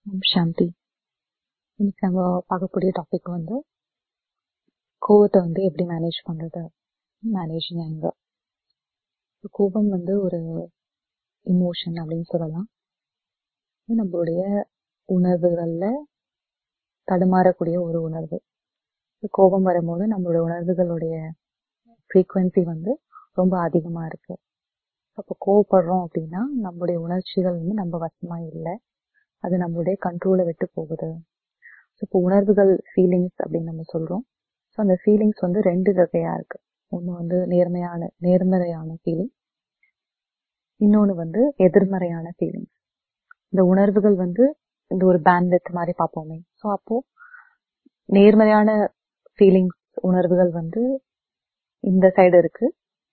ஓம் சாந்தி இன்னைக்கு நம்ம பார்க்கக்கூடிய டாபிக் வந்து கோவத்தை வந்து எப்படி மேனேஜ் பண்றது மேனேஜிங் ஆங்கர் கோபம் வந்து ஒரு இமோஷன் அப்படின்னு சொல்லலாம் இது நம்மளுடைய உணர்வுகள்ல தடுமாறக்கூடிய ஒரு உணர்வு கோபம் வரும்போது நம்மளுடைய உணர்வுகளுடைய ஃப்ரீக்குவென்சி வந்து ரொம்ப அதிகமா இருக்கு அப்போ கோவப்படுறோம் அப்படின்னா நம்மளுடைய உணர்ச்சிகள் வந்து நம்ம வசமா இல்லை அது நம்மளுடைய கண்ட்ரோலை விட்டு போகுது இப்போ உணர்வுகள் ஃபீலிங்ஸ் அப்படின்னு நம்ம சொல்றோம் ஸோ அந்த ஃபீலிங்ஸ் வந்து ரெண்டு வகையா இருக்கு ஒன்று வந்து நேர்மையான நேர்மறையான ஃபீலிங் இன்னொன்று வந்து எதிர்மறையான ஃபீலிங்ஸ் இந்த உணர்வுகள் வந்து இந்த ஒரு பேண்ட்வித் மாதிரி பார்ப்போமே ஸோ அப்போ நேர்மறையான ஃபீலிங்ஸ் உணர்வுகள் வந்து இந்த சைடு இருக்கு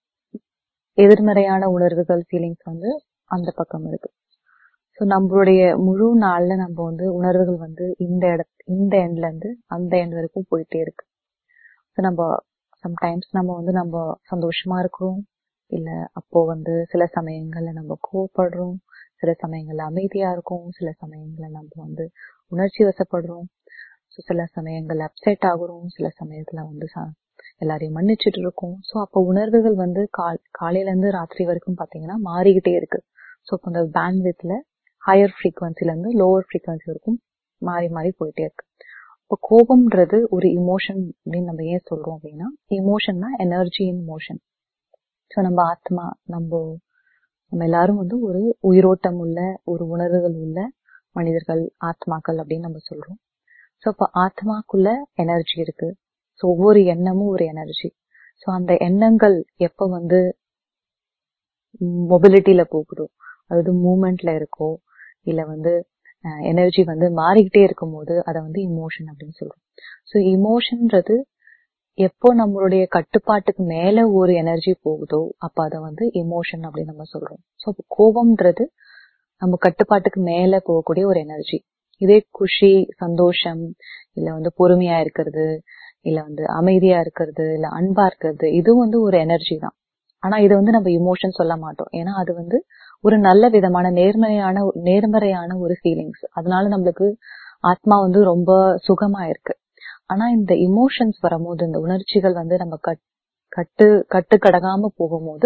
எதிர்மறையான உணர்வுகள் ஃபீலிங்ஸ் வந்து அந்த பக்கம் இருக்கு ஸோ நம்மளுடைய முழு நாள்ல நம்ம வந்து உணர்வுகள் வந்து இந்த இட இந்த எண்ட்ல இருந்து அந்த எண்ட் வரைக்கும் போயிட்டே இருக்கு ஸோ நம்ம சம்டைம்ஸ் நம்ம வந்து நம்ம சந்தோஷமா இருக்கிறோம் இல்ல அப்போ வந்து சில சமயங்கள்ல நம்ம கோவப்படுறோம் சில சமயங்கள்ல அமைதியா இருக்கும் சில சமயங்கள்ல நம்ம வந்து உணர்ச்சி வசப்படுறோம் ஸோ சில சமயங்கள்ல அப்செட் ஆகுறோம் சில சமயத்துல வந்து எல்லாரையும் மன்னிச்சுட்டு இருக்கோம் ஸோ அப்போ உணர்வுகள் வந்து கால் காலையில இருந்து ராத்திரி வரைக்கும் பாத்தீங்கன்னா மாறிக்கிட்டே இருக்கு ஸோ இப்போ இந்த பேண்ட்வித்ல ஹையர் ஃப்ரீக்வன்சில இருந்து லோவர் ஃப்ரீக்வன்சி வரைக்கும் மாறி மாறி போயிட்டே இருக்கு இப்போ கோபம்ன்றது ஒரு இமோஷன் அப்படின்னு நம்ம ஏன் சொல்றோம் அப்படின்னா இமோஷன்னா எனர்ஜி இன் மோஷன் ஸோ நம்ம ஆத்மா நம்ம நம்ம எல்லாரும் வந்து ஒரு உயிரோட்டம் உள்ள ஒரு உணர்வுகள் உள்ள மனிதர்கள் ஆத்மாக்கள் அப்படின்னு நம்ம சொல்றோம் ஸோ இப்போ ஆத்மாக்குள்ள எனர்ஜி இருக்கு ஸோ ஒவ்வொரு எண்ணமும் ஒரு எனர்ஜி ஸோ அந்த எண்ணங்கள் எப்ப வந்து மொபிலிட்டியில போகுதோ அதாவது மூமெண்ட்ல இருக்கோ இல்ல வந்து எனர்ஜி வந்து மாறிக்கிட்டே இருக்கும் போது அதை வந்து இமோஷன் அப்படின்னு சொல்றோம் ஸோ இமோஷன்ன்றது எப்போ நம்மளுடைய கட்டுப்பாட்டுக்கு மேல ஒரு எனர்ஜி போகுதோ அப்ப அதை வந்து இமோஷன் அப்படின்னு நம்ம சொல்றோம் ஸோ கோபம்ன்றது நம்ம கட்டுப்பாட்டுக்கு மேல போகக்கூடிய ஒரு எனர்ஜி இதே குஷி சந்தோஷம் இல்ல வந்து பொறுமையா இருக்கிறது இல்ல வந்து அமைதியா இருக்கிறது இல்ல அன்பா இருக்கிறது இது வந்து ஒரு எனர்ஜி தான் ஆனா இது வந்து நம்ம இமோஷன் சொல்ல மாட்டோம் ஏன்னா அது வந்து ஒரு நல்ல விதமான நேர்மறையான நேர்மறையான ஒரு ஃபீலிங்ஸ் அதனால நம்மளுக்கு ஆத்மா வந்து ரொம்ப சுகமா இருக்கு ஆனா இந்த இமோஷன்ஸ் வரும்போது இந்த உணர்ச்சிகள் வந்து நம்ம கட்டு கட்டு கடகாம போகும்போது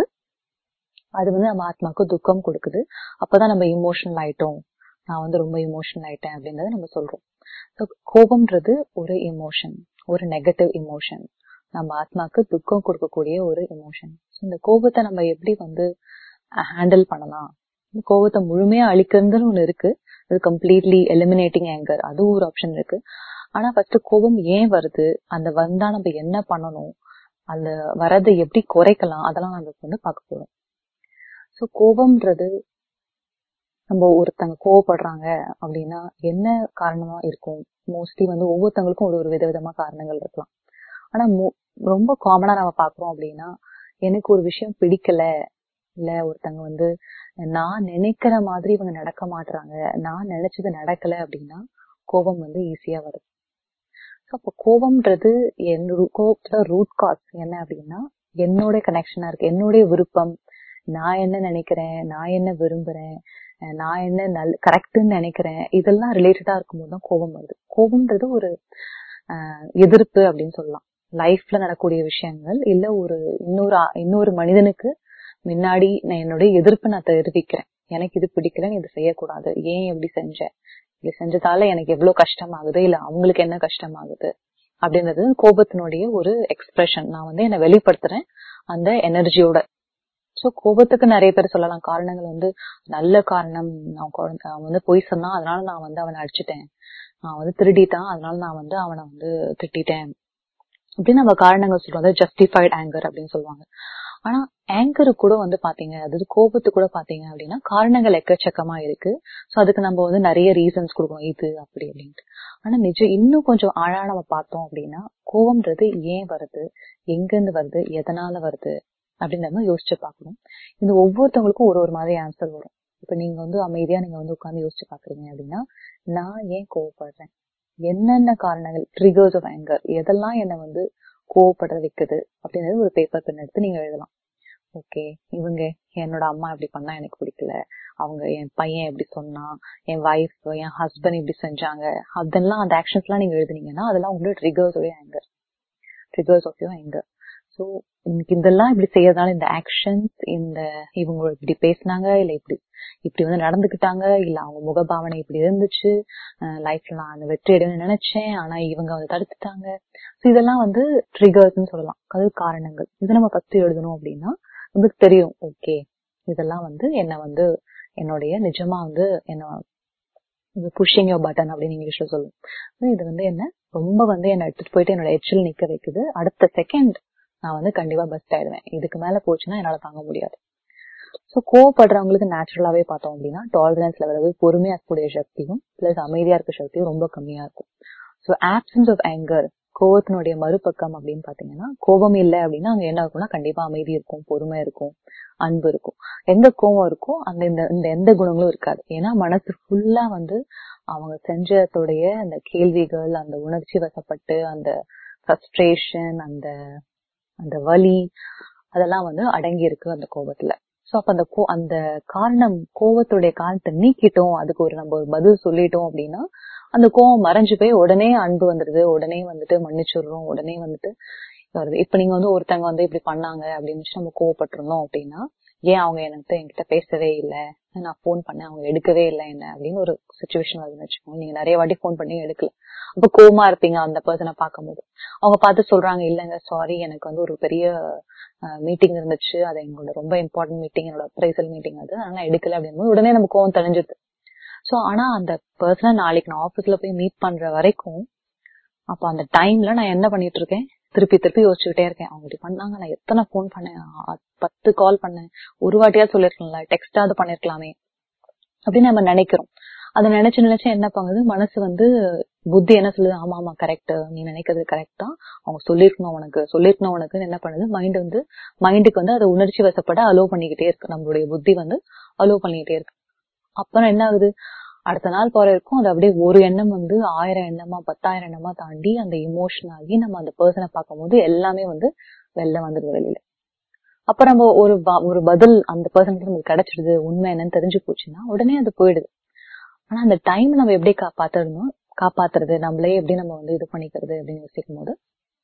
அது வந்து நம்ம ஆத்மாவுக்கு துக்கம் கொடுக்குது அப்பதான் நம்ம இமோஷனல் ஆயிட்டோம் நான் வந்து ரொம்ப இமோஷனல் ஆயிட்டேன் அப்படின்றத நம்ம சொல்றோம் கோபம்ன்றது ஒரு இமோஷன் ஒரு நெகட்டிவ் இமோஷன் நம்ம ஆத்மாக்கு துக்கம் கொடுக்கக்கூடிய ஒரு இமோஷன் இந்த கோபத்தை நம்ம எப்படி வந்து ஹேண்டில் பண்ணலாம் கோபத்தை முழுமையா அழிக்கிறதுன்னு ஒண்ணு இருக்கு அது கம்ப்ளீட்லி எலிமினேட்டிங் ஆங்கர் அதுவும் ஒரு ஆப்ஷன் இருக்கு ஆனா ஃபர்ஸ்ட் கோபம் ஏன் வருது அந்த வந்தா நம்ம என்ன பண்ணணும் அந்த வரதை எப்படி குறைக்கலாம் அதெல்லாம் நம்ம வந்து பார்க்க போறோம் ஸோ கோபம்ன்றது நம்ம ஒருத்தங்க கோவப்படுறாங்க அப்படின்னா என்ன காரணமா இருக்கும் மோஸ்ட்லி வந்து ஒவ்வொருத்தங்களுக்கும் ஒரு ஒரு விதவிதமா காரணங்கள் இருக்கலாம் ஆனா ரொம்ப காமனா நம்ம பாக்குறோம் அப்படின்னா எனக்கு ஒரு விஷயம் பிடிக்கல இல்ல ஒருத்தங்க வந்து நான் நினைக்கிற மாதிரி இவங்க நடக்க மாட்டாங்க நான் நினைச்சது நடக்கல அப்படின்னா கோபம் வந்து ஈஸியா வருது அப்போ கோபம்ன்றது என்னோட கோபத்துல ரூட் காஸ் என்ன அப்படின்னா என்னோட கனெக்ஷனா இருக்கு என்னுடைய விருப்பம் நான் என்ன நினைக்கிறேன் நான் என்ன விரும்புறேன் நான் என்ன நல் கரெக்ட்னு நினைக்கிறேன் இதெல்லாம் ரிலேட்டடா இருக்கும்போது தான் கோபம் வருது கோபம்ன்றது ஒரு எதிர்ப்பு அப்படின்னு சொல்லலாம் லைஃப்ல நடக்கக்கூடிய விஷயங்கள் இல்ல ஒரு இன்னொரு இன்னொரு மனிதனுக்கு முன்னாடி நான் என்னுடைய எதிர்ப்பை நான் தெரிவிக்கிறேன் எனக்கு இது பிடிக்கலன்னு இது செய்யக்கூடாது ஏன் எப்படி செஞ்சேன் இது செஞ்சதால எனக்கு எவ்வளவு கஷ்டமாகுது இல்ல அவங்களுக்கு என்ன கஷ்டமாகுது அப்படின்றது கோபத்தினுடைய ஒரு எக்ஸ்பிரஷன் நான் வந்து என்ன வெளிப்படுத்துறேன் அந்த எனர்ஜியோட சோ கோபத்துக்கு நிறைய பேர் சொல்லலாம் காரணங்கள் வந்து நல்ல காரணம் நான் குழந்தை அவன் வந்து பொய் சொன்னா அதனால நான் வந்து அவனை அடிச்சுட்டேன் நான் வந்து திருடிட்டான் அதனால நான் வந்து அவனை வந்து திட்டிட்டேன் அப்படின்னு நம்ம காரணங்கள் சொல்றோம் அதாவது ஜஸ்டிஃபைட் ஆங்கர் அப்படின்னு சொல்லுவாங்க ஆனா ஆங்கரு கூட வந்து பாத்தீங்க அதாவது கோபத்து கூட பாத்தீங்க அப்படின்னா காரணங்கள் எக்கச்சக்கமா இருக்கு சோ அதுக்கு நம்ம வந்து நிறைய ரீசன்ஸ் கொடுக்கணும் இது அப்படி அப்படின்ட்டு ஆனா நிஜம் இன்னும் கொஞ்சம் ஆழா நம்ம பார்த்தோம் அப்படின்னா கோபம்ன்றது ஏன் வருது எங்க இருந்து வருது எதனால வருது அப்படின்னு நம்ம யோசிச்சு பார்க்கணும் இந்த ஒவ்வொருத்தவங்களுக்கும் ஒரு ஒரு மாதிரி ஆன்சர் வரும் இப்ப நீங்க வந்து அமைதியா நீங்க வந்து உட்காந்து யோசிச்சு பாக்குறீங்க அப்படின்னா நான் ஏன் கோவப்படுறேன் என்னென்ன காரணங்கள் ட்ரிகர்ஸ் ஆஃப் ஆங்கர் எதெல்லாம் என்ன வந்து கோவப்பட வைக்குது அப்படின்றது ஒரு பேப்பர் பென் எடுத்து நீங்க எழுதலாம் ஓகே இவங்க என்னோட அம்மா இப்படி பண்ணா எனக்கு பிடிக்கல அவங்க என் பையன் எப்படி சொன்னான் என் வைஃப் என் ஹஸ்பண்ட் இப்படி செஞ்சாங்க அதெல்லாம் அந்த ஆக்ஷன்ஸ் எல்லாம் நீங்க எழுதுனீங்கன்னா அதெல்லாம் உங்களோட ட்ரிகர்ஸ் உடைய anger triggers of you anger so எனக்கு இதெல்லாம் இப்படி செய்யறதுனால இந்த ஆக்ஷன்ஸ் இந்த இவங்க இப்படி பேசினாங்க இல்ல இப்படி இப்படி வந்து நடந்துக்கிட்டாங்க இல்ல அவங்க முகபாவனை இப்படி இருந்துச்சு லைஃப்ல நான் அந்த வெற்றி அடையணும்னு நினைச்சேன் ஆனா இவங்க வந்து தடுத்துட்டாங்க ஸோ இதெல்லாம் வந்து ட்ரிகர்ஸ்னு சொல்லலாம் அது காரணங்கள் இது நம்ம ஃபர்ஸ்ட் எழுதணும் அப்படின்னா நமக்கு தெரியும் ஓகே இதெல்லாம் வந்து என்ன வந்து என்னுடைய நிஜமா வந்து என்ன புஷிங் யோ பட்டன் அப்படின்னு இங்கிலீஷ்ல சொல்லுவோம் இது வந்து என்ன ரொம்ப வந்து என்ன எடுத்துட்டு போயிட்டு என்னோட எச்சில் நிக்க வைக்குது அடுத்த செகண்ட் நான் வந்து கண்டிப்பா பெஸ்ட் ஆயிடுவேன் இதுக்கு மேல போச்சுன்னா என்னால தாங்க முடியாது ஸோ கோவப்படுறவங்களுக்கு நேச்சுரலாவே பார்த்தோம் அப்படின்னா டாலரன்ஸ் லெவல் பொறுமையா இருக்கக்கூடிய சக்தியும் பிளஸ் அமைதியா இருக்க சக்தியும் ரொம்ப கம்மியா இருக்கும் ஸோ ஆப்சன்ஸ் ஆஃப் ஆங்கர் கோவத்தினுடைய மறுபக்கம் அப்படின்னு பாத்தீங்கன்னா கோபம் இல்லை அப்படின்னா அங்க என்ன இருக்கும்னா கண்டிப்பா அமைதி இருக்கும் பொறுமை இருக்கும் அன்பு இருக்கும் எந்த கோவம் இருக்கோ அந்த இந்த இந்த எந்த குணங்களும் இருக்காது ஏன்னா மனசு ஃபுல்லா வந்து அவங்க செஞ்சதுடைய அந்த கேள்விகள் அந்த உணர்ச்சி வசப்பட்டு அந்த ஃப்ரஸ்ட்ரேஷன் அந்த அந்த வலி அதெல்லாம் வந்து அடங்கி இருக்கு அந்த கோபத்துல சோ அப்ப அந்த கோ அந்த காரணம் கோவத்துடைய காரணத்தை நீக்கிட்டோம் அதுக்கு ஒரு நம்ம ஒரு பதில் சொல்லிட்டோம் அப்படின்னா அந்த கோவம் மறைஞ்சு போய் உடனே அன்பு வந்துடுது உடனே வந்துட்டு மன்னிச்சுடுறோம் உடனே வந்துட்டு வருது இப்ப நீங்க வந்து ஒருத்தங்க வந்து இப்படி பண்ணாங்க அப்படின்னு நம்ம கோவப்பட்டிருந்தோம் அப்படின்னா ஏன் அவங்க எனக்கு என்கிட்ட பேசவே இல்லை நான் போன் பண்ணேன் அவங்க எடுக்கவே இல்லை என்ன அப்படின்னு ஒரு சுச்சுவேஷன் வருதுன்னு வச்சுக்கோங்க நீங்க நிறைய வாட்டி போன் பண்ணி எடுக்கல அப்ப கோமா இருப்பீங்க அந்த பர்சனை பார்க்கும்போது அவங்க பார்த்து சொல்றாங்க இல்லங்க சாரி எனக்கு வந்து ஒரு பெரிய மீட்டிங் இருந்துச்சு அது எங்களோட ரொம்ப இம்பார்ட்டன்ட் மீட்டிங் என்னோட அப்ரைசல் மீட்டிங் அது அதனால எடுக்கல அப்படின்னு உடனே நம்ம கோவம் தெளிஞ்சுது சோ ஆனா அந்த பர்சனை நாளைக்கு நான் ஆபீஸ்ல போய் மீட் பண்ற வரைக்கும் அப்ப அந்த டைம்ல நான் என்ன பண்ணிட்டு இருக்கேன் திருப்பி திருப்பி யோசிச்சுக்கிட்டே இருக்கேன் அவங்க இப்படி பண்ணாங்க நான் எத்தனை போன் பண்ணேன் பத்து கால் பண்ணேன் ஒரு வாட்டியா சொல்லிருக்கலாம்ல டெக்ஸ்டாவது பண்ணிருக்கலாமே அப்படின்னு நம்ம நினைக்கிறோம் அதை நினைச்சு நினைச்சு என்ன பண்ணுது மனசு வந்து புத்தி என்ன சொல்லுது ஆமா ஆமா கரெக்ட் நீ நினைக்கிறது கரெக்ட் தான் அவங்க சொல்லிருக்கணும் உனக்கு சொல்லிருக்கணும் உனக்கு என்ன பண்ணுது மைண்ட் வந்து மைண்டுக்கு வந்து அதை உணர்ச்சி வசப்பட அலோவ் பண்ணிக்கிட்டே இருக்கு நம்மளுடைய புத்தி வந்து அலோவ் பண்ணிக்கிட்டே இருக்கு அப்புறம் என்ன ஆகுது அடுத்த நாள் போற இருக்கும் அது அப்படியே ஒரு எண்ணம் வந்து ஆயிரம் எண்ணமா பத்தாயிரம் எண்ணமா தாண்டி அந்த இமோஷன் ஆகி நம்ம அந்த பர்சனை பார்க்கும்போது எல்லாமே வந்து வெளில வந்துடுது வெளியில அப்ப நம்ம ஒரு ஒரு பதில் அந்த பர்சனுக்கு நமக்கு கிடைச்சிடுது உண்மை என்னன்னு தெரிஞ்சு போச்சுன்னா உடனே அது போயிடுது ஆனா அந்த டைம் நம்ம எப்படி காப்பாத்துறோம் காப்பாத்துறது நம்மளே எப்படி நம்ம வந்து இது பண்ணிக்கிறது அப்படின்னு யோசிக்கும் போது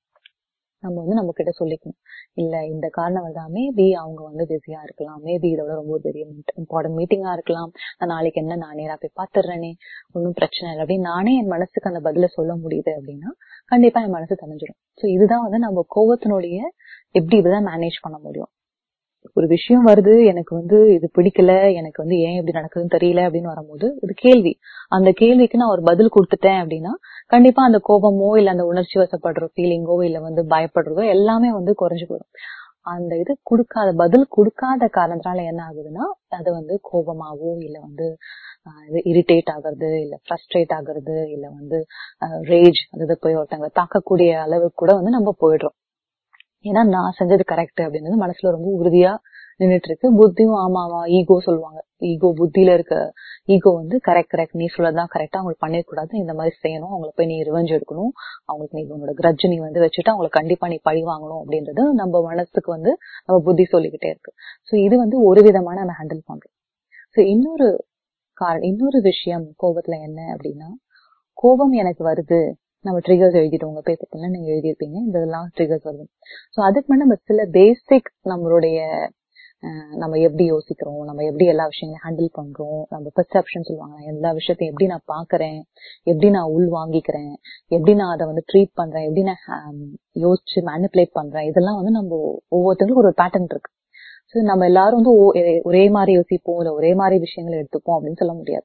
நம்ம வந்து நம்ம கிட்ட சொல்லிக்கணும் இல்ல இந்த காரணம் தான் மேபி அவங்க வந்து பிஸியா இருக்கலாம் மேபி இதோட ரொம்ப பெரிய இம்பார்ட்டன்ட் மீட்டிங்கா இருக்கலாம் நான் நாளைக்கு என்ன நான் நேரா போய் பாத்துடுறேனே ஒன்னும் பிரச்சனை இல்லை அப்படின்னு நானே என் மனசுக்கு அந்த பதில சொல்ல முடியுது அப்படின்னா கண்டிப்பா என் மனசு தெரிஞ்சிடும் சோ இதுதான் வந்து நம்ம கோவத்தினுடைய எப்படி இதுதான் மேனேஜ் பண்ண முடியும் ஒரு விஷயம் வருது எனக்கு வந்து இது பிடிக்கல எனக்கு வந்து ஏன் இப்படி நடக்குதுன்னு தெரியல அப்படின்னு வரும்போது இது கேள்வி அந்த கேள்விக்கு நான் ஒரு பதில் கொடுத்துட்டேன் அப்படின்னா கண்டிப்பா அந்த கோபமோ இல்ல அந்த உணர்ச்சி வசப்படுற ஃபீலிங்கோ இல்ல வந்து பயப்படுறதோ எல்லாமே வந்து குறைஞ்சு போயிடும் அந்த இது கொடுக்காத பதில் கொடுக்காத காரணத்தினால என்ன ஆகுதுன்னா அது வந்து கோபமாவோ இல்ல வந்து இரிட்டேட் ஆகுறது இல்ல ஃப்ரஸ்ட்ரேட் ஆகுறது இல்ல வந்து ரேஜ் அதாவது போய் ஒருத்தவங்க தாக்கக்கூடிய அளவுக்கு கூட வந்து நம்ம போயிடுறோம் ஏன்னா நான் செஞ்சது கரெக்ட் அப்படின்றது மனசுல ரொம்ப உறுதியா நின்றுட்டு இருக்கு புத்தியும் ஆமாவா ஈகோ சொல்லுவாங்க ஈகோ புத்தியில இருக்க ஈகோ வந்து கரெக்ட் கரெக்ட் நீ சொல்லதான் கரெக்டா அவங்களுக்கு பண்ணிடக்கூடாது இந்த மாதிரி செய்யணும் அவங்களை போய் நீ ரிவெஞ்ச் எடுக்கணும் அவங்களுக்கு நீ உன்னோட கிரட்ஜ் நீ வந்து வச்சுட்டு அவங்களை கண்டிப்பா நீ பழி வாங்கணும் அப்படின்றது நம்ம மனசுக்கு வந்து நம்ம புத்தி சொல்லிக்கிட்டே இருக்கு சோ இது வந்து ஒரு விதமான நம்ம ஹேண்டில் பண்றோம் சோ இன்னொரு காரணம் இன்னொரு விஷயம் கோபத்துல என்ன அப்படின்னா கோபம் எனக்கு வருது நம்ம ட்ரிகர்ஸ் எழுதிட்டோம் உங்க பேப்பர்ல நீங்க எழுதியிருப்பீங்க இந்த இதெல்லாம் ட்ரிகர்ஸ் வருது ஸோ அதுக்கு முன்னாடி நம்ம சில பேசிக் நம்மளுடைய நம்ம எப்படி யோசிக்கிறோம் நம்ம எப்படி எல்லா விஷயங்களையும் ஹேண்டில் பண்றோம் நம்ம பெர்செப்ஷன் சொல்லுவாங்க எல்லா விஷயத்தையும் எப்படி நான் பாக்குறேன் எப்படி நான் உள் வாங்கிக்கிறேன் எப்படி நான் அதை வந்து ட்ரீட் பண்றேன் எப்படி நான் யோசிச்சு மேனிப்புலேட் பண்றேன் இதெல்லாம் வந்து நம்ம ஒவ்வொருத்தங்களுக்கும் ஒரு பேட்டர்ன் இருக்கு ஸோ நம்ம எல்லாரும் வந்து ஒரே மாதிரி யோசிப்போம் இல்ல ஒரே மாதிரி விஷயங்களை எடுத்துப்போம் அப்படின்னு சொல்ல முடியாது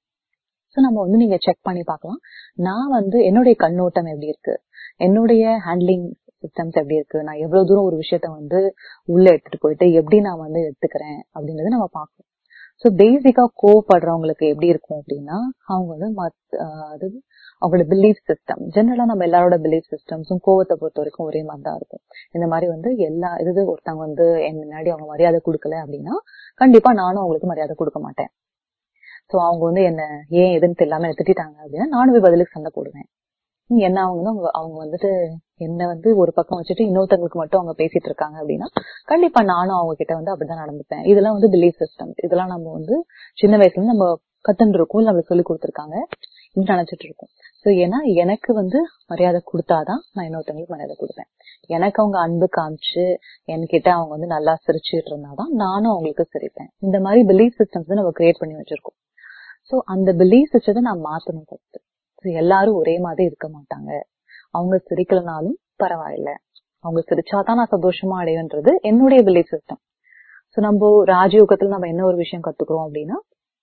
ஸோ நம்ம வந்து நீங்க செக் பண்ணி பார்க்கலாம் நான் வந்து என்னுடைய கண்ணோட்டம் எப்படி இருக்கு என்னுடைய ஹேண்ட்லிங் சிஸ்டம்ஸ் எப்படி இருக்கு நான் எவ்வளவு தூரம் ஒரு விஷயத்த வந்து உள்ள எடுத்துட்டு போயிட்டு எப்படி நான் வந்து எடுத்துக்கிறேன் அப்படின்றத நம்ம பார்க்கணும் ஸோ பேசிக்கா கோவப்படுறவங்களுக்கு எப்படி இருக்கும் அப்படின்னா அவங்க வந்து மத் அதாவது அவங்களோட பிலீஃப் சிஸ்டம் ஜென்ரலா நம்ம எல்லாரோட பிலீஃப் சிஸ்டம்ஸும் கோவத்தை பொறுத்த வரைக்கும் ஒரே மாதிரி தான் இருக்கும் இந்த மாதிரி வந்து எல்லா இது ஒருத்தவங்க வந்து என் முன்னாடி அவங்க மரியாதை கொடுக்கல அப்படின்னா கண்டிப்பா நானும் அவங்களுக்கு மரியாதை கொடுக்க மாட்டேன் சோ அவங்க வந்து என்ன ஏன் எதுன்னு தெரியாம திட்டாங்க அப்படின்னா நானும் பதிலுக்கு சண்டை போடுவேன் ம், என்ன அவங்க வந்து அவங்க அவங்க வந்துட்டு என்ன வந்து ஒரு பக்கம் வச்சுட்டு இன்னொருத்தவங்களுக்கு மட்டும் அவங்க பேசிட்டு இருக்காங்க அப்படின்னா கண்டிப்பா நானும் அவங்க கிட்ட வந்து அப்படிதான் நடந்துப்பேன் இதெல்லாம் வந்து பிலீஃப் சிஸ்டம் இதெல்லாம் நம்ம வந்து சின்ன வயசுல இருந்து நம்ம கத்துன்னு இருக்கோம் இல்ல நம்மளுக்கு சொல்லி கொடுத்துருக்காங்க இது நினைச்சிட்டு இருக்கோம் சோ ஏன்னா எனக்கு வந்து மரியாதை கொடுத்தாதான் நான் இன்னொருத்தவங்களுக்கு மரியாதை கொடுப்பேன் எனக்கு அவங்க அன்பு காமிச்சு என்கிட்ட அவங்க வந்து நல்லா சிரிச்சுட்டு இருந்தாதான் நானும் அவங்களுக்கு சிரிப்பேன் இந்த மாதிரி பிலீஃப் சிஸ்டம்ஸ் நம்ம கிரியேட் பண்ணி வச்சிருக்கோம் சோ அந்த பிலீஃப் சிஸ்டத்தை நான் மாத்தணும் ஃபர்ஸ்ட் So, எல்லாரும் ஒரே மாதிரி இருக்க மாட்டாங்க அவங்க சிரிக்கலனாலும் பரவாயில்ல அவங்க சிரிச்சாதான் நான் சந்தோஷமா அடைவேன்றது என்னுடைய பிலீஃப் சிஸ்டம் சோ நம்ம ராஜயோகத்துல நம்ம என்ன ஒரு விஷயம் கத்துக்கிறோம் அப்படின்னா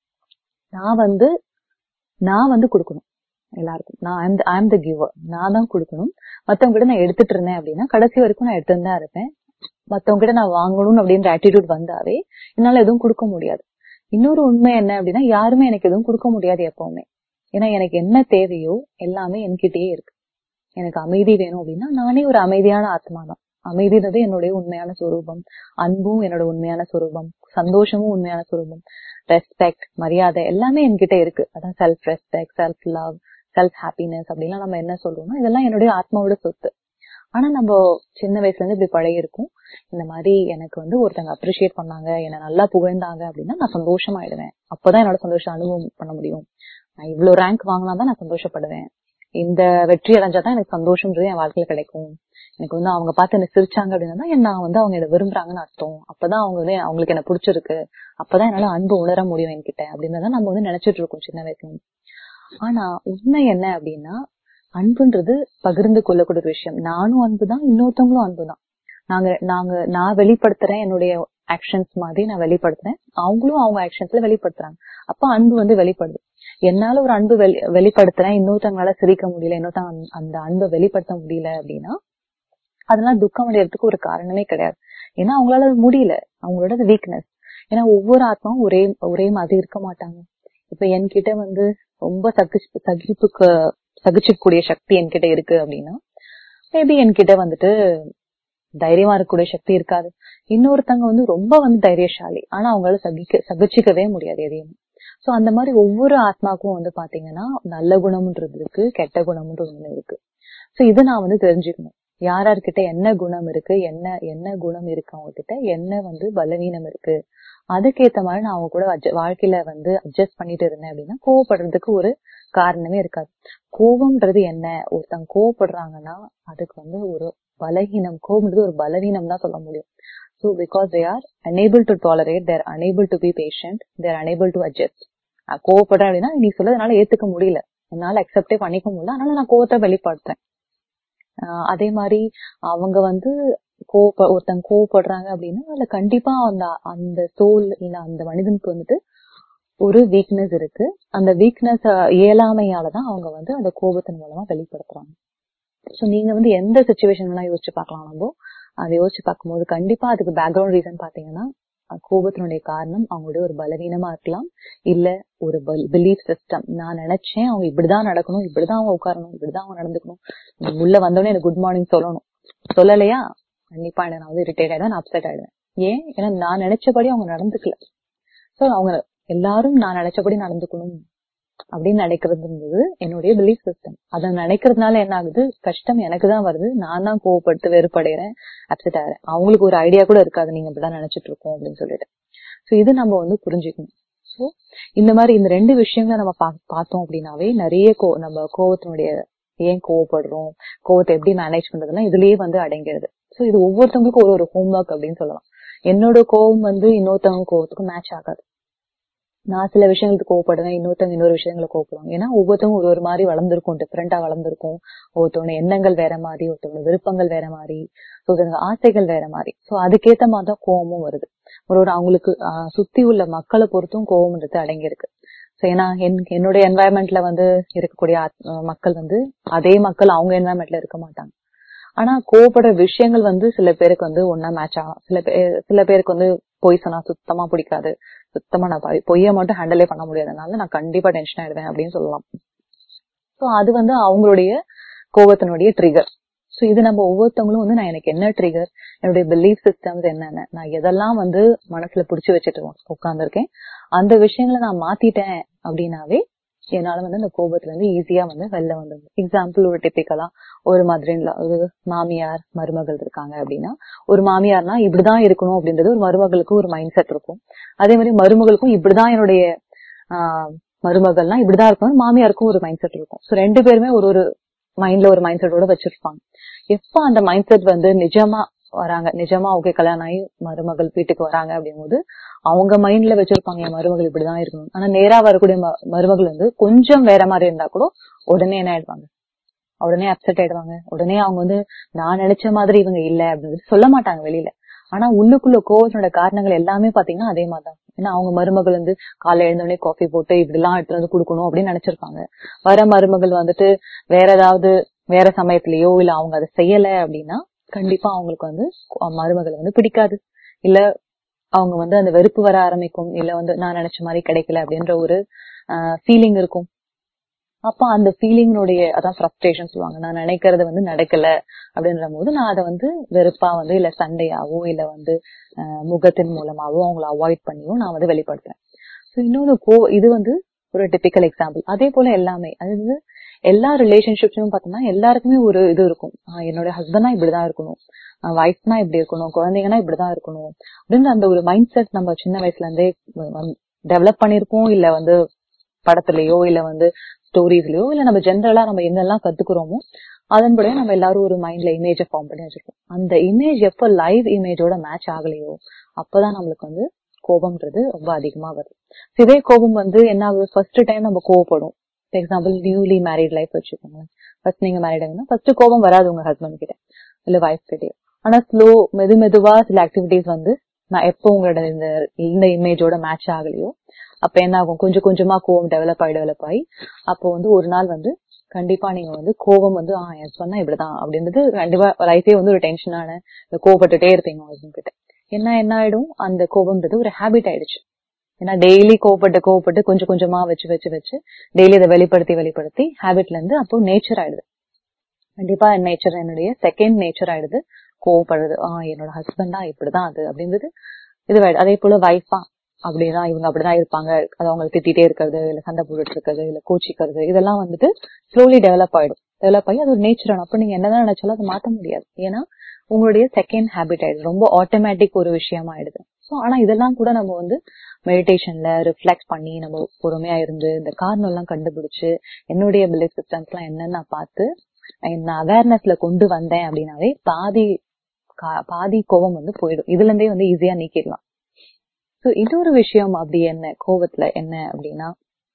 நான் வந்து நான் வந்து கொடுக்கணும் எல்லாருக்கும் நான் ஐம் ஐம் த கிவர் நான் தான் கொடுக்கணும் மத்தவங்க கிட்ட நான் எடுத்துட்டு இருந்தேன் அப்படின்னா கடைசி வரைக்கும் நான் எடுத்துட்டு தான் இருப்பேன் மத்தவங்க கிட்ட நான் வாங்கணும் அப்படின்ற ஆட்டிடியூட் வந்தாவே என்னால எதுவும் கொடுக்க முடியாது இன்னொரு உண்மை என்ன அப்படின்னா யாருமே எனக்கு எதுவும் கொடுக்க முடியாது எப்பவுமே ஏன்னா எனக்கு என்ன தேவையோ எல்லாமே என்கிட்டயே இருக்கு எனக்கு அமைதி வேணும் அப்படின்னா நானே ஒரு அமைதியான ஆத்மா தான் அமைதின்றது என்னுடைய உண்மையான சொரூபம் அன்பும் என்னோட உண்மையான சொரூபம் சந்தோஷமும் உண்மையான சொரூபம் ரெஸ்பெக்ட் மரியாதை எல்லாமே என்கிட்ட இருக்கு அதான் self respect self love self happiness அப்படின்லாம் நம்ம என்ன சொல்றோம்னா இதெல்லாம் என்னுடைய ஆத்மாவோட சொத்து ஆனா நம்ம சின்ன வயசுல இருந்து இப்படி பழகி இருக்கோம் இந்த மாதிரி எனக்கு வந்து ஒருத்தங்க அப்ரிஷியேட் பண்ணாங்க என்னை நல்லா புகழ்ந்தாங்க அப்படின்னா நான் சந்தோஷமாயிடுவேன் அப்பதான் என்னோட சந்தோஷம் அனுபவம் பண்ண முடியும் நான் இவ்வளவு ரேங்க் வாங்கினா தான் நான் சந்தோஷப்படுவேன் இந்த வெற்றி அடைஞ்சாதான் எனக்கு சந்தோஷம்ன்றது என் வாழ்க்கையில கிடைக்கும் எனக்கு வந்து அவங்க பார்த்து என்ன சிரிச்சாங்க அப்படின்னா தான் என்ன வந்து அவங்க இதை விரும்புறாங்கன்னு அர்த்தம் அப்பதான் அவங்க வந்து அவங்களுக்கு என்ன பிடிச்சிருக்கு அப்பதான் என்னால அன்பு உணர முடியும் என்கிட்ட அப்படின்றத நம்ம வந்து நினைச்சிட்டு இருக்கோம் சின்ன வயசுல இருந்து. ஆனா உண்மை என்ன அப்படின்னா அன்புன்றது பகிர்ந்து கொள்ளக்கூடிய ஒரு விஷயம் நானும் அன்புதான் இன்னொருத்தவங்களும் அன்புதான் நாங்க நாங்க நான் வெளிப்படுத்துறேன் என்னுடைய ஆக்ஷன்ஸ் மாதிரி நான் வெளிப்படுத்துறேன் அவங்களும் அவங்க ஆக்ஷன்ஸ்ல வெளிப்படுத்துறாங்க அப்ப அன்பு வந்து வெளிப்படுது என்னால ஒரு அன்பு வெளி வெளிப்படுத்துறேன் இன்னொருத்தவங்களால சிரிக்க முடியல இன்னொருத்தவங்க அந்த- அந்த அன்பை வெளிப்படுத்த முடியல அப்படின்னா அதெல்லாம் துக்கம் அடையறதுக்கு ஒரு காரணமே கிடையாது ஏன்னா அவங்களால அது முடியல அவங்களோட வீக்னஸ் ஏன்னா ஒவ்வொரு ஆத்மாவும் ஒரே ஒரே மாதிரி இருக்க மாட்டாங்க இப்ப என்கிட்ட வந்து ரொம்ப சகிச்சு சகிப்புக்கு சகிச்சுக்கூடிய சக்தி என்கிட்ட இருக்கு அப்படின்னா மேபி என்கிட்ட வந்துட்டு தைரியமா இருக்கக்கூடிய சக்தி இருக்காது இன்னொருத்தங்க வந்து ரொம்ப வந்து தைரியசாலி ஆனா அவங்களால சகிக்க சகிச்சுக்கவே முடியாது எதையும் சோ அந்த மாதிரி ஒவ்வொரு ஆத்மாக்கும் வந்து பாத்தீங்கன்னா நல்ல குணம்ன்றது இருக்கு கெட்ட குணம்ன்றது ஒண்ணு இருக்கு சோ இதை நான் வந்து தெரிஞ்சுக்கணும் யார் யார்கிட்ட என்ன குணம் இருக்கு என்ன என்ன குணம் இருக்கு அவங்க கிட்ட என்ன வந்து பலவீனம் இருக்கு அதுக்கேத்த மாதிரி நான் அவங்க கூட adjust- வாழ்க்கையில வந்து அட்ஜஸ்ட் பண்ணிட்டு இருந்தேன் அப்படின்னா கோவப்படுறதுக்கு ஒரு காரணமே இருக்காது கோவம்ன்றது என்ன ஒருத்தங்க கோவப்படுறாங்கன்னா அதுக்கு வந்து ஒரு பலவீனம் கோவம்ன்றது ஒரு பலவீனம் தான் சொல்ல முடியும் so because they are unable to tolerate they're unable to be patient they're unable to adjust நான் கோவப்படுறேன் அப்படின்னா நீ சொல்றதுனால ஏத்துக்க முடியல என்னால அக்செப்டே பண்ணிக்க முடியல அதனால நான் கோவத்தை வெளிப்படுத்துறேன் ஆஹ் அதே மாதிரி அவங்க வந்து கோவப்ப ஒருத்தங்க கோவப்படுறாங்க அப்படின்னா அதுல கண்டிப்பா அந்த அந்த சோல் இல்ல அந்த மனிதனுக்கு வந்துட்டு ஒரு வீக்னஸ் இருக்கு அந்த வீக்னஸ் இயலாமையாலதான் அவங்க வந்து அந்த கோபத்தின் மூலமா வெளிப்படுத்துறாங்க சோ நீங்க வந்து எந்த சுச்சுவேஷன் எல்லாம் யோசிச்சு பார்க்கலாம் நம்ம அதை யோசிச்சு பார்க்கும்போது கண்டிப்பா அதுக்கு பேக்ரவுண்ட் ரீசன் பாத்தீங்கன்னா அஹ் கோபத்தினுடைய காரணம் அவங்களுடைய ஒரு பலவீனமா இருக்கலாம் இல்ல ஒரு பிலீஃப் சிஸ்டம் நான் நினைச்சேன் அவங்க இப்படிதான் நடக்கணும் இப்படிதான் அவங்க உட்காரணும் இப்படிதான் அவங்க நடந்துக்கணும் உள்ள வந்தோடனே எனக்கு குட் மார்னிங் சொல்லணும் சொல்லலையா கண்டிப்பா எனக்கு நான் வந்து இரிட்டேட் ஆயிடுவேன் அப்செட் ஆயிடுவேன் ஏன் ஏன்னா நான் நினைச்சபடி அவங்க நடந்துக்கல சோ அவங்க எல்லாரும் நான் நினைச்சபடி நடந்துக்கணும் அப்படின்னு நினைக்கிறதுன்றது என்னுடைய பிலீஃப் சிஸ்டம் அதை நினைக்கிறதுனால என்ன ஆகுது கஷ்டம் எனக்கு தான் வருது நான் தான் கோவப்பட்டு வெறுப்படைகிறேன் அப்செட் ஆகிறேன் அவங்களுக்கு ஒரு ஐடியா கூட இருக்காது நீங்க இப்படிதான் நினைச்சிட்டு இருக்கோம் அப்படின்னு சொல்லிட்டு சோ இது நம்ம வந்து புரிஞ்சுக்கணும் சோ இந்த மாதிரி இந்த ரெண்டு விஷயங்களை நம்ம பா- பார்த்தோம் அப்படின்னாவே நிறைய கோ நம்ம கோவத்தினுடைய ஏன் கோவப்படுறோம் கோவத்தை எப்படி மேனேஜ் பண்றதுலாம் இதுலயே வந்து அடங்கிடுது சோ இது ஒவ்வொருத்தவங்களுக்கும் ஒரு ஒரு ஹோம்ஒர்க் அப்படின்னு சொல்லலாம் என்னோட கோவம் வந்து இன்னொருத்தவங்க கோவத்துக்கும் மேட்ச் ஆகாது நான் சில விஷயங்களுக்கு கோவப்படுவேன் இன்னொருத்தவங்க இன்னொரு விஷயங்களை கோவப்படுவாங்க ஏன்னா ஒவ்வொருத்தவங்க ஒரு ஒரு மாதிரி வளர்ந்துருக்கும் டிஃப்ரெண்டா வளர்ந்துருக்கும் ஒருத்தவங்க எண்ணங்கள் வேற மாதிரி ஒருத்தவங்க விருப்பங்கள் வேற மாதிரி ஒருத்தவங்க ஆசைகள் வேற மாதிரி சோ அதுக்கேத்த மாதிரி தான் கோவமும் வருது ஒரு ஒரு அவங்களுக்கு ஆஹ், சுத்தி உள்ள மக்களை பொறுத்தும் கோவம்ன்றது அடங்கியிருக்கு சோ ஏன்னா என்- என்னுடைய என்வாயன்மெண்ட்ல வந்து இருக்கக்கூடிய ஆத்- ஆஹ் மக்கள் வந்து அதே மக்கள் அவங்க என்வாயன்மெண்ட்ல இருக்க மாட்டாங்க ஆனா கோவப்படுற விஷயங்கள் வந்து சில பேருக்கு வந்து ஒன்னா மேட்ச் ஆகும் சில பேர் சில பேருக்கு வந்து பொய் சொன்னா சுத்தமா பிடிக்காது சுத்தமா நான் பொய்- பொய்யை மட்டும் ஹேண்டிலே பண்ண முடியாதனால நான் கண்டிப்பா டென்ஷன் ஆயிடுவேன் அப்படின்னு சொல்லலாம் சோ அது வந்து அவங்களுடைய கோபத்தினுடைய ட்ரிகர் சோ இது நம்ம ஒவ்வொருத்தவங்களும் வந்து நான் எனக்கு என்ன ட்ரிகர் என்னுடைய பிலீஃப் சிஸ்டம்ஸ் என்னென்ன நான் எதெல்லாம் வந்து மனசுல புடிச்சு வச்சுட்டு உட்கார்ந்துருக்கேன் அந்த விஷயங்களை நான் மாத்திட்டேன் அப்படின்னாவே என்னால வந்து அந்த கோபத்துல இருந்து ஈஸியா வந்து வெளில வந்துடும் எக்ஸாம்பிள் ஒரு டிப்பிக்கலா ஒரு மதுரைல ஒரு மாமியார் மருமகள் இருக்காங்க அப்படின்னா ஒரு மாமியார்னா இப்படிதான் இருக்கணும் அப்படின்றது ஒரு மருமகளுக்கு ஒரு மைண்ட் செட் இருக்கும் அதே மாதிரி மருமகளுக்கும் இப்படிதான் என்னுடைய ஆஹ் மருமகள்னா இப்படிதான் இருக்கணும் மாமியாருக்கும் ஒரு மைண்ட் செட் இருக்கும் ஸோ ரெண்டு பேருமே ஒரு ஒரு மைண்ட்ல ஒரு மைண்ட் செட்டோட வச்சிருப்பாங்க எப்ப அந்த மைண்ட் செட் வந்து நிஜமா வராங்க நிஜமா ஓகே கல்யாணம் ஆகி மருமகள் வீட்டுக்கு வராங்க அப்படிங்கும்போது அவங்க மைண்ட்ல வச்சிருப்பாங்க என் மருமகள் இப்படிதான் இருக்கணும் ஆனா நேரா வரக்கூடிய ம- மருமகள் வந்து கொஞ்சம் வேற மாதிரி இருந்தா கூட உடனே என்ன ஆயிடுவாங்க உடனே அப்செட் ஆயிடுவாங்க உடனே அவங்க வந்து நான் நினைச்ச மாதிரி இவங்க இல்ல அப்படின்னு சொல்ல மாட்டாங்க வெளியில ஆனா உள்ளுக்குள்ள கோவத்தோட காரணங்கள் எல்லாமே பாத்தீங்கன்னா அதே மாதிரிதான் ஏன்னா அவங்க மருமகள் வந்து காலைல எழுந்தோடனே காஃபி போட்டு இப்படி எல்லாம் எடுத்து வந்து கொடுக்கணும் அப்படின்னு நினைச்சிருப்பாங்க வர மருமகள் வந்துட்டு வேற ஏதாவது வேற சமயத்திலயோ இல்ல அவங்க அதை செய்யல அப்படின்னா கண்டிப்பா அவங்களுக்கு வந்து அஹ் மருமகள் வந்து பிடிக்காது இல்ல அவங்க வந்து அந்த வெறுப்பு வர ஆரம்பிக்கும் இல்ல வந்து நான் நினைச்ச மாதிரி கிடைக்கல அப்படின்ற ஒரு ஃபீலிங் இருக்கும் அப்ப அந்த ஃபீலிங்கினுடைய அதான் ஃப்ரஸ்ட்ரேஷன் சொல்லுவாங்க நான் நினைக்கிறது வந்து நடக்கல அப்படின்ற போது நான் அதை வந்து வெறுப்பா வந்து இல்ல சண்டையாவோ இல்ல வந்து அஹ், முகத்தின் மூலமாவோ அவங்கள அவாய்ட் பண்ணியோ நான் வந்து வெளிப்படுத்துறேன் ஸோ இன்னொரு கோ இது வந்து ஒரு டிபிக்கல் எக்ஸாம்பிள் அதே போல எல்லாமே அதாவது எல்லா ரிலேஷன்ஷிப்ஸும் பார்த்தோம்னா எல்லாருக்குமே ஒரு இது இருக்கும் ஆஹ் என்னோட ஹஸ்பண்டா இப்படிதான் இருக்கணும் ஒய்ஃப்னா இப்படி இருக்கணும் குழந்தைங்கன்னா இப்படிதான் இருக்கணும் அப்படின்னு அந்த ஒரு மைண்ட் செட் நம்ம சின்ன வயசுல இருந்தே டெவலப் பண்ணிருப்போம் இல்ல வந்து படத்துலயோ இல்ல வந்து ஸ்டோரிஸ்லயோ இல்ல நம்ம ஜென்ரலா நம்ம என்னெல்லாம் கத்துக்கிறோமோ அதன்படியே நம்ம எல்லாரும் ஒரு மைண்ட்ல இமேஜை ஃபார்ம் பண்ணி வச்சிருக்கோம் அந்த இமேஜ் எப்ப லைவ் இமேஜோட மேட்ச் ஆகலையோ அப்பதான் நம்மளுக்கு வந்து கோபம்ன்றது ரொம்ப அதிகமா வருது இதே கோபம் வந்து என்ன ஆகுது ஃபர்ஸ்ட் டைம் நம்ம கோவப்படும் எக்ஸாம்பிள் நியூலி மேரிட் லைஃப் வச்சுக்கோங்க ஃபர்ஸ்ட் நீங்க மேரிட் ஆகுனா ஃபர்ஸ்ட் கோபம் வராது உங்க ஹஸ்பண்ட் கிட்ட இல்ல வைஃப் கிட்டயோ ஆனா ஸ்லோ மெது மெதுவா சில ஆக்டிவிட்டிஸ் வந்து நான் எப்போ உங்களோட இந்த இந்த இமேஜோட மேட்ச் ஆகலையோ அப்ப என்ன ஆகும் கொஞ்சம் கொஞ்சமா கோவம் டெவலப் ஆகி டெவலப் ஆகி அப்போ வந்து ஒரு நாள் வந்து கண்டிப்பா நீங்க வந்து கோபம் வந்து ஆஹ் என் சொன்னா இப்படிதான் அப்படின்றது கண்டிப்பா லைஃபே வந்து ஒரு டென்ஷனான கோவப்பட்டுட்டே இருப்பீங்க ஹஸ்பண்ட் கிட்ட என்ன என்ன ஆயிடும் அந்த கோபம்ன்றது ஒரு ஹேபிட் ஆயிடுச்சு ஏன்னா டெய்லி கோவப்பட்டு கோவப்பட்டு கொஞ்சம் கொஞ்சமா வச்சு வச்சு வச்சு டெய்லி அதை வெளிப்படுத்தி வெளிப்படுத்தி ஹேபிட்ல இருந்து அப்போ நேச்சர் ஆயிடுது கண்டிப்பா நேச்சர் என்னுடைய செகண்ட் நேச்சர் ஆயிடுது கோவப்படுறது ஆஹ் என்னோட ஹஸ்பண்டா இப்படிதான் அது அப்படின்றது இதுவாயிடும் அதே போல வைஃபா அப்படிதான் இவங்க அப்படிதான் இருப்பாங்க அது அவங்களை திட்டிட்டே இருக்கிறது இல்ல சண்டை போட்டுட்டு இருக்கிறது இல்ல கோச்சிக்கிறது இதெல்லாம் வந்துட்டு ஸ்லோலி டெவலப் ஆயிடும் டெவலப் ஆகி அது ஒரு நேச்சர் அப்ப நீங்க என்னதான் நினைச்சாலும் அதை மாத்த முடியாது ஏன்னா உங்களுடைய செகண்ட் ஹேபிட் ஆயிடுது ரொம்ப ஆட்டோமேட்டிக் ஒரு விஷயம் ஆயிடுது ஸோ ஆனா இதெல்லாம் கூட நம்ம வந்து மெடிடேஷன்ல ரிஃப்ளெக்ட் பண்ணி நம்ம பொறுமையா இருந்து இந்த காரணம் எல்லாம் கண்டுபிடிச்சு என்னுடைய பிலீஃப் சிஸ்டம்ஸ் எல்லாம் என்னன்னு நான் பார்த்து நான் அவேர்னஸ்ல கொண்டு வந்தேன் அப்படின்னாவே பாதி கா- பாதி கோபம் வந்து போயிடும் இதுல இருந்தே வந்து ஈஸியா நீக்கிடலாம் சோ இன்னொரு விஷயம் அப்படி என்ன கோவத்துல என்ன அப்படின்னா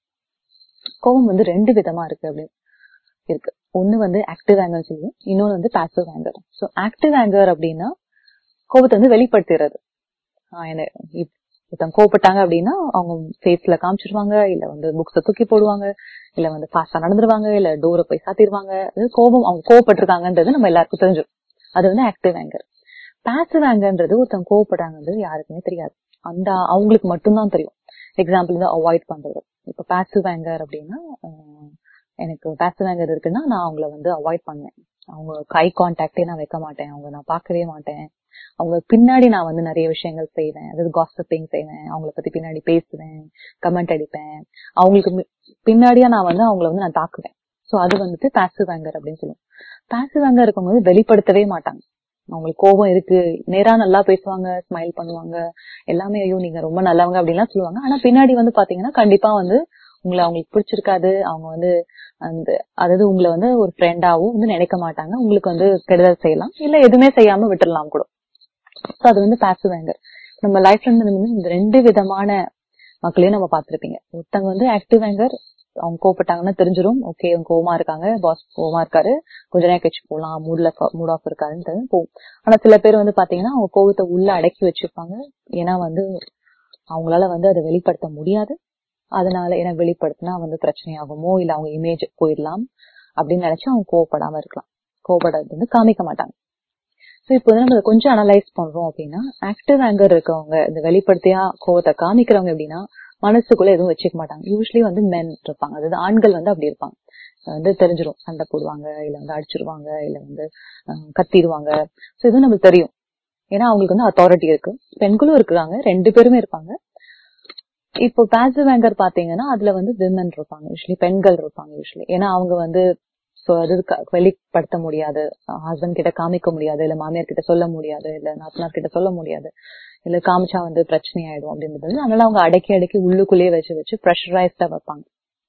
கோபம் வந்து ரெண்டு விதமா இருக்கு அப்படி இருக்கு ஒண்ணு வந்து ஆக்டிவ் ஆங்கர் சொல்லுவோம் இன்னொன்னு வந்து passive anger so active anger அப்படின்னா கோபத்தை வந்து வெளிப்படுத்துறது ஆஹ் என்ன இப்- ஒருத்தவங்க கோவப்பட்டாங்க அப்படின்னா அவங்க ஃபேஸ்ல காமிச்சிருவாங்க இல்ல வந்து புக்ஸ தூக்கி போடுவாங்க இல்ல வந்து ஃபாஸ்டா நடந்துருவாங்க இல்ல டோரை போய் சாத்திடுவாங்க அது கோபம் அவங்க கோவப்பட்டிருக்காங்கன்றது நம்ம எல்லாருக்கும் தெரிஞ்சிடும் அது வந்து ஆக்டிவ் ஆங்கர் பாசிவ் ஆங்கர்ன்றது ஒருத்தவங்க கோவப்படுறாங்கன்றது யாருக்குமே தெரியாது அந்த அவங்களுக்கு மட்டும்தான் தெரியும் எக்ஸாம்பிள் வந்து அவாய்ட் பண்றது இப்ப பாசிவ் ஆங்கர் அப்படின்னா ஆஹ் எனக்கு பாசிவ் ஆங்கர் இருக்குன்னா நான் அவங்கள வந்து அவாய்ட் பண்ணுவேன் அவங்க கை கான்டாக்டே நான் வைக்க மாட்டேன் அவங்க நான் பார்க்கவே மாட்டேன் அவங்க பின்னாடி நான் வந்து நிறைய விஷயங்கள் செய்வேன் அதாவது காசிப்பிங் செய்வேன் அவங்கள பத்தி பின்னாடி பேசுவேன் கமெண்ட் அடிப்பேன் அவங்களுக்கு மி- பின்னாடியா நான் வந்து அவங்கள வந்து நான் தாக்குவேன் சோ அது வந்துட்டு பாசிவ் ஆங்கர் அப்படின்னு சொல்லுவோம் பாசிவ் ஆங்கர் இருக்கும்போது வெளிப்படுத்தவே மாட்டாங்க அவங்களுக்கு கோபம் இருக்கு நேரா நல்லா பேசுவாங்க ஸ்மைல் பண்ணுவாங்க எல்லாமே ஐயோ நீங்க ரொம்ப நல்லவங்க அப்படின்லாம் சொல்லுவாங்க ஆனா பின்னாடி வந்து பாத்தீங்கன்னா கண்டிப்பா வந்து உங்களை அவங்களுக்கு பிடிச்சிருக்காது அவங்க வந்து அந்த அதாவது உங்களை வந்து ஒரு ஃப்ரெண்டாவும் வந்து நினைக்க மாட்டாங்க உங்களுக்கு வந்து கெடுதல் செய்யலாம் இல்ல எதுவுமே செய்யாம விட்டுறலாம் கூட So அது வந்து பாசிவ் ஆங்கர் நம்ம லைஃப்ல இருந்து வந்து இந்த ரெண்டு விதமான மக்களையும் நம்ம பார்த்திருப்பீங்க ஒருத்தவங்க வந்து ஆக்டிவ் ஆங்கர் அவங்க கோவப்பட்டாங்கன்னா தெரிஞ்சிரும் ஓகே அவங்க கோவமா இருக்காங்க பாஸ் கோவமா இருக்காரு கொஞ்ச நேரம் கழிச்சு போலாம் மூட்ல மூட் ஆஃப் இருக்காருன்னு தெரிஞ்சு போகும் ஆனா சில பேர் வந்து பாத்தீங்கன்னா அவங்க கோவத்தை உள்ள அடக்கி வச்சுப்பாங்க ஏன்னா வந்து அவங்களால வந்து அதை வெளிப்படுத்த முடியாது அதனால ஏன்னா வெளிப்படுத்தினா வந்து பிரச்சனையாகுமோ இல்ல அவங்க இமேஜ் போயிடலாம் அப்படின்னு நினைச்சு அவங்க கோவப்படாம இருக்கலாம் கோவப்படாது வந்து காமிக்க மாட்டாங்க சோ இப்போ வந்து நம்ம இதை கொஞ்சம் அனலைஸ் பண்றோம் அப்படின்னா ஆக்டிவ் ஆங்கர் இருக்கவங்க இந்த வெளிப்படுத்தியா கோவத்தை காமிக்கிறவங்க எப்படின்னா மனசுக்குள்ள எதுவும் வச்சுக்க மாட்டாங்க யூஸ்வலி வந்து மென் இருப்பாங்க அதாவது ஆண்கள் வந்து அப்படி இருப்பாங்க வந்து தெரிஞ்சிரும் சண்டை போடுவாங்க இல்ல வந்து அடிச்சிருவாங்க இல்ல வந்து அஹ், கத்திடுவாங்க சோ இது நமக்கு தெரியும் ஏன்னா அவங்களுக்கு வந்து அத்தாரிட்டி இருக்கு பெண்களும் இருக்கிறாங்க ரெண்டு பேருமே இருப்பாங்க இப்போ பாசிவ் ஆங்கர் பாத்தீங்கன்னா அதுல வந்து விமன் இருப்பாங்க யூஸ்வலி பெண்கள் இருப்பாங்க யூஸ்வலி ஏன்னா அவங்க வந்து so அது க- வெளிப்படுத்த முடியாது ஹஸ்பண்ட் கிட்ட காமிக்க முடியாது இல்ல மாமியார் கிட்ட சொல்ல முடியாது இல்ல நாத்தனார் கிட்ட சொல்ல முடியாது இல்ல காமிச்சா வந்து பிரச்சனை ஆயிடும் அப்படின்றது அதனால அவங்க அடக்கி அடக்கி உள்ளுக்குள்ளேயே வச்சு வச்சு ப்ரெஷரைஸ்டா வைப்பாங்க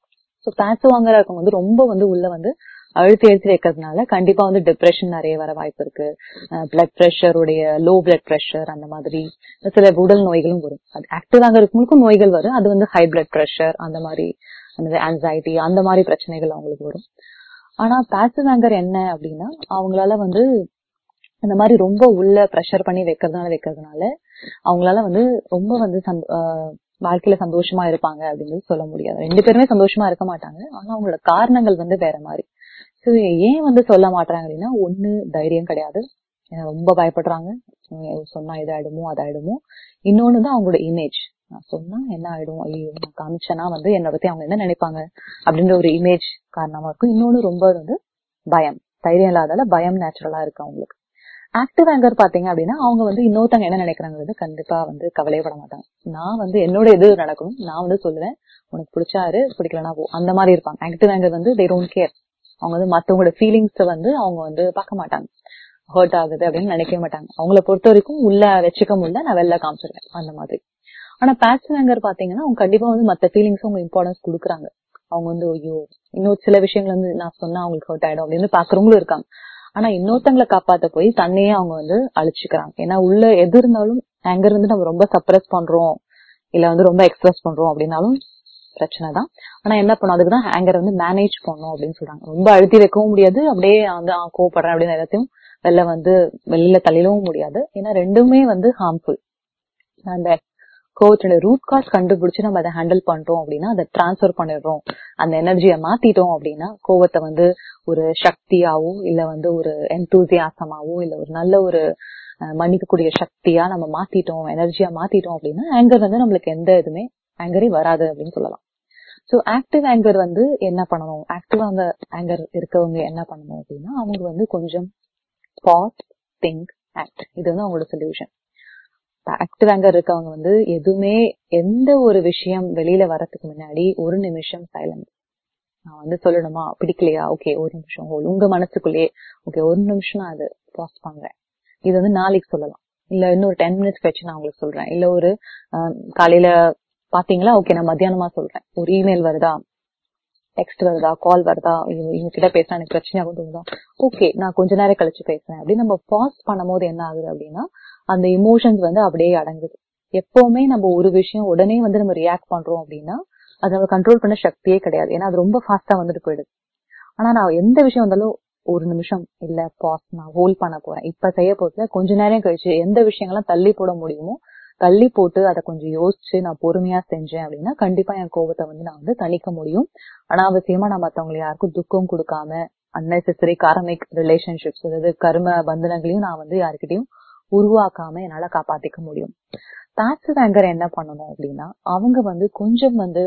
ஸோ பேசிவ் வாங்குற இருக்கவங்க வந்து ரொம்ப வந்து உள்ள வந்து அழுத்தி அழுத்தி வைக்கிறதுனால கண்டிப்பா வந்து டிப்ரெஷன் நிறைய வர வாய்ப்பு இருக்கு பிளட் ப்ரெஷருடைய லோ பிளட் ப்ரெஷர் அந்த மாதிரி சில உடல் நோய்களும் வரும் அது ஆக்டிவாக இருக்கவங்களுக்கும் நோய்கள் வரும் அது வந்து ஹை பிளட் ப்ரெஷர் அந்த மாதிரி அந்த ஆன்சைட்டி அந்த மாதிரி பிரச்சனைகள் அவங்களுக்கு வரும் ஆனா பேசிவ் ஆங்கர் என்ன அப்படின்னா அவங்களால வந்து இந்த மாதிரி ரொம்ப உள்ள ப்ரெஷர் பண்ணி வைக்கிறதுனால வைக்கிறதுனால அவங்களால வந்து ரொம்ப வந்து சந்தோ- ஆஹ் வாழ்க்கையில சந்தோஷமா இருப்பாங்க அப்படின்னு சொல்ல முடியாது ரெண்டு பேருமே சந்தோஷமா இருக்க மாட்டாங்க ஆனா அவங்களோட காரணங்கள் வந்து வேற மாதிரி சோ ஏன் வந்து சொல்ல மாட்டாங்க அப்படின்னா ஒண்ணு தைரியம் கிடையாது ஏன்னா ரொம்ப பயப்படுறாங்க உம் சொன்னா இதாயிடுமோ அதாயிடுமோ இன்னொன்னு தான் அவங்களோட இமேஜ் நான் சொன்னா என்ன ஆயிடும் ஐயோ நான் காமிச்சேன்னா வந்து என்னை பத்தி அவங்க என்ன நினைப்பாங்க அப்படின்ற ஒரு இமேஜ் காரணமா இருக்கும் இன்னொன்னு ரொம்ப வந்து பயம் தைரியம் இல்லாதால பயம் நேச்சுரலா இருக்கு அவங்களுக்கு ஆக்டிவ் ஆங்கர் பாத்தீங்க அப்படின்னா அவங்க வந்து இன்னொருத்தவங்க என்ன நினைக்கிறாங்கிறது கண்டிப்பா வந்து கவலையப்பட மாட்டாங்க நான் வந்து என்னோட இது நடக்கணும் நான் வந்து சொல்லுவேன் உனக்கு பிடிச்சாரு பிடிக்கலனா போ அந்த மாதிரி இருப்பாங்க ஆக்டிவ் ஆங்கர் வந்து தே டோன்ட் கேர் அவங்க வந்து மத்தவங்களோட ஃபீலிங்ஸ் வந்து அவங்க வந்து பார்க்க மாட்டாங்க ஹர்ட் ஆகுது அப்படின்னு நினைக்கவே மாட்டாங்க அவங்கள பொறுத்த வரைக்கும் உள்ள வச்சுக்க முடியல நான் வெளில காமிச்சிருவேன் அந்த மாதிரி ஆனா பேசிவ் ஆங்கர் பாத்தீங்கன்னா அவங்க கண்டிப்பா வந்து மத்த ஃபீலிங்ஸ் அவங்க இம்பார்ட்டன்ஸ் கொடுக்குறாங்க அவங்க வந்து ஐயோ இன்னொரு சில விஷயங்கள் வந்து நான் சொன்னா அவங்களுக்கு ஹர்ட் ஆயிடும் அப்படின்னு பாக்குறவங்களும் இருக்காங்க ஆனா இன்னொருத்தங்களை காப்பாத்த போய் தன்னையே அவங்க வந்து அழிச்சுக்கிறாங்க ஏன்னா உள்ள எது இருந்தாலும் ஆங்கர் வந்து நம்ம ரொம்ப சப்ரஸ் பண்றோம் இல்ல வந்து ரொம்ப எக்ஸ்பிரஸ் பண்றோம் அப்படின்னாலும் பிரச்சனை தான் ஆனா என்ன பண்ணும் அதுக்கு தான் ஆங்கர் வந்து மேனேஜ் பண்ணும் அப்படின்னு சொல்றாங்க ரொம்ப அழுத்தி வைக்கவும் முடியாது அப்படியே வந்து ஆ, கோவப்படுறேன் அப்படின்னு எல்லாத்தையும் வெளில வந்து வெளியில தள்ளிடவும் முடியாது ஏன்னா ரெண்டுமே வந்து ஹார்ம்ஃபுல் அந்த கோவத்தோட ரூட் காஸ் கண்டுபிடிச்சு நம்ம அதை ஹேண்டில் பண்றோம் அப்படின்னா அதை டிரான்ஸ்ஃபர் பண்ணிடுறோம் அந்த எனர்ஜியை மாத்திட்டோம் அப்படின்னா கோவத்தை வந்து ஒரு சக்தியாவோ இல்ல வந்து ஒரு என்தூசியாசமாவோ இல்ல ஒரு நல்ல ஒரு அஹ், மன்னிக்கக்கூடிய சக்தியா நம்ம மாத்திட்டோம் எனர்ஜியா மாத்திட்டோம் அப்படின்னா ஆங்கர் வந்து நம்மளுக்கு எந்த இதுமே ஆங்கரே வராது அப்படின்னு சொல்லலாம் சோ ஆக்டிவ் ஆங்கர் வந்து என்ன பண்ணணும் ஆக்டிவ் ஆங்கர் ஆங்கர் இருக்கவங்க என்ன பண்ணணும் அப்படின்னா அவங்க வந்து கொஞ்சம் பாஸ் திங்க் ஆக்ட் இது வந்து அவங்களோட சொல்யூஷன் ஆக்டிவ் ஆங்கர் இருக்கவங்க வந்து எதுவுமே எந்த ஒரு விஷயம் வெளியில வரதுக்கு முன்னாடி ஒரு நிமிஷம் சைலன்ஸ் நான் வந்து சொல்லணுமா பிடிக்கலையா ஓகே ஒரு நிமிஷம் hold. உங்க மனசுக்குள்ளேயே ஓகே ஒரு நிமிஷம் நான் அது பாஸ் பண்றேன் இது வந்து நாளைக்கு சொல்லலாம் இல்ல இன்னொரு டென் மினிட்ஸ் கழிச்சு நான் உங்களுக்கு சொல்றேன் இல்ல ஒரு ஆஹ், காலையில பாத்தீங்களா ஓகே நான் மத்தியானமா சொல்றேன் ஒரு இமெயில் வருதா டெக்ஸ்ட் வருதா கால் வருதா இவங்க இவங்க கிட்ட பேசினா எனக்கு பிரச்சனையாகும் தோணுதா ஓகே நான் கொஞ்ச நேரம் கழிச்சு பேசுறேன் அப்படின்னு நம்ம பாஸ் பண்ணும்போது என்ன ஆகுது அப்படின்னா அந்த இமோஷன்ஸ் வந்து அப்படியே அடங்குது எப்பவுமே நம்ம ஒரு விஷயம் உடனே வந்து நம்ம ரியாக்ட் பண்றோம் அப்படின்னா அதை நம்ம கண்ட்ரோல் பண்ண சக்தியே கிடையாது ஏன்னா அது ரொம்ப ஃபாஸ்டா வந்துட்டு போயிடுது ஆனா நான் எந்த விஷயம் வந்தாலும் ஒரு நிமிஷம் இல்ல பாஸ் நான் ஹோல்ட் பண்ண போறேன் இப்ப செய்ய போறதுல கொஞ்ச நேரம் கழிச்சு எந்த விஷயங்கள்லாம் தள்ளி போட முடியுமோ தள்ளி போட்டு அதை கொஞ்சம் யோசிச்சு நான் பொறுமையா செஞ்சேன் அப்படின்னா கண்டிப்பா என் கோபத்தை வந்து நான் வந்து தணிக்க முடியும் அனாவசியமா நான் மத்தவங்களை யாருக்கும் துக்கம் கொடுக்காம அன்னெசரி காரமிக் ரிலேஷன்ஷிப்ஸ் அதாவது கர்ம பந்தனங்களையும் நான் வந்து யாருக்கிட்டையும் உருவாக்காம என்னால காப்பாத்திக்க முடியும் பாசிவ் ஆங்கர் என்ன பண்ணணும் அப்படின்னா அவங்க வந்து கொஞ்சம் வந்து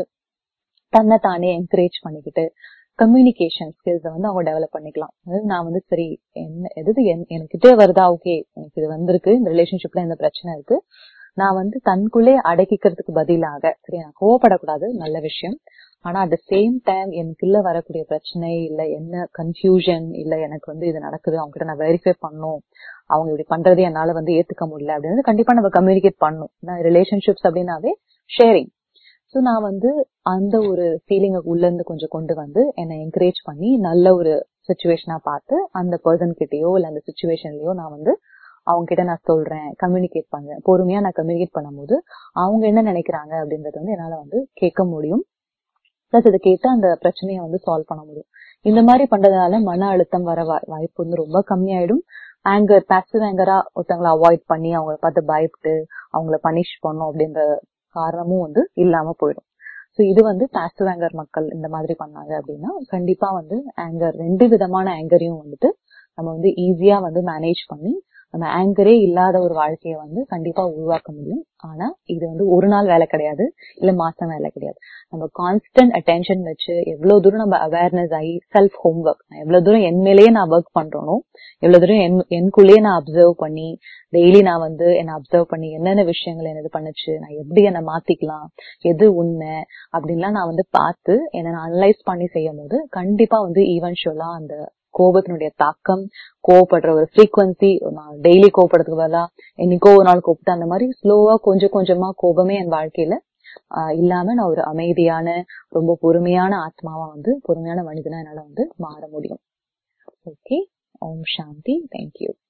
தன்னை தானே என்கரேஜ் பண்ணிக்கிட்டு கம்யூனிகேஷன் ஸ்கில்ஸை வந்து அவங்க டெவலப் பண்ணிக்கலாம் அதாவது நான் வந்து சரி என்ன எது என்- எனக்கிட்டே வருதா ஓகே எனக்கு இது வந்திருக்கு இந்த ரிலேஷன்ஷிப்ல இந்த பிரச்சனை இருக்கு நான் வந்து தனக்குள்ளே அடக்கிக்கிறதுக்கு பதிலாக சரி நான் கோவப்படக்கூடாது நல்ல விஷயம் ஆனா அட் த சேம் டைம் எனக்குள்ள வரக்கூடிய பிரச்சனை இல்ல என்ன கன்ஃபியூஷன் இல்ல எனக்கு வந்து இது நடக்குது அவங்க கிட்ட நான் வெரிஃபை பண்ணும் அவங்க இப்படி பண்றதே என்னால வந்து ஏத்துக்க முடியல அப்படின்னு கண்டிப்பா நம்ம கம்யூனிகேட் பண்ணணும் நான் ரிலேஷன்ஷிப்ஸ் அப்படின்னாவே ஷேரிங் சோ நான் வந்து அந்த ஒரு ஃபீலிங்க உள்ள இருந்து கொஞ்சம் கொண்டு வந்து என்னை என்கரேஜ் பண்ணி நல்ல ஒரு சுச்சுவேஷனா பார்த்து அந்த பர்சன் கிட்டயோ இல்ல அந்த சுச்சுவேஷன்லயோ நான் வந்து அவங்க கிட்ட நான் சொல்றேன் கம்யூனிகேட் பண்றேன் பொறுமையா நான் கம்யூனிகேட் பண்ணும்போது அவங்க என்ன நினைக்கிறாங்க அப்படின்றது வந்து என்னால வந்து கேட்க முடியும் பிளஸ் இதை கேட்டு அந்த பிரச்சனையை வந்து சால்வ் பண்ண முடியும் இந்த மாதிரி பண்றதுனால மன அழுத்தம் வர வா- வாய்ப்பு வந்து ரொம்ப கம்மியாயிடும் ஆங்கர் பாசிவ் ஆங்கரா ஒருத்தவங்களை அவாய்ட் பண்ணி அவங்கள பார்த்து பயப்பட்டு அவங்கள பனிஷ் பண்ணும் அப்படின்ற காரணமும் வந்து இல்லாம போயிடும் சோ இது வந்து பாசிவ் ஆங்கர் மக்கள் இந்த மாதிரி பண்ணாங்க அப்படின்னா கண்டிப்பா வந்து ஆங்கர் ரெண்டு விதமான ஆங்கரையும் வந்துட்டு நம்ம வந்து ஈஸியா வந்து மேனேஜ் பண்ணி நம்ம ஆங்கரே இல்லாத ஒரு வாழ்க்கைய வந்து கண்டிப்பா உருவாக்க முடியும் ஆனா இது வந்து ஒரு நாள் வேலை கிடையாது இல்ல மாசம் வேலை கிடையாது நம்ம கான்ஸ்டன்ட் அட்டென்ஷன் வச்சு எவ்வளவு தூரம் நம்ம அவேர்னஸ் ஆகி செல்ஃப் ஹோம் ஒர்க் எவ்வளவு தூரம் என் மேலேயே நான் ஒர்க் பண்றேனோ எவ்வளவு தூரம் என் எனக்குள்ளேயே நான் அப்சர்வ் பண்ணி டெய்லி நான் வந்து என்ன அப்சர்வ் பண்ணி என்னென்ன விஷயங்கள் எனக்கு பண்ணுச்சு நான் எப்படி என்ன மாத்திக்கலாம் எது உண்மை அப்படின்லாம் நான் வந்து பார்த்து என்ன நான் அனலைஸ் பண்ணி செய்யும் போது கண்டிப்பா வந்து ஈவென்ச்சுவலா அந்த கோபத்தினுடைய தாக்கம் கோவப்படுற ஒரு ஃப்ரீக்வன்சி நான் டெய்லி கோவப்படுறதுக்கு பதிலா என்னைக்கோ ஒரு நாள் கூப்பிட்டு அந்த மாதிரி ஸ்லோவா கொஞ்சம் கொஞ்சமா கோபமே என் வாழ்க்கையில ஆஹ் இல்லாம நான் ஒரு அமைதியான ரொம்ப பொறுமையான ஆத்மாவா வந்து பொறுமையான மனிதனா என்னால வந்து மாற முடியும் ஓகே ஓம் சாந்தி தேங்க்யூ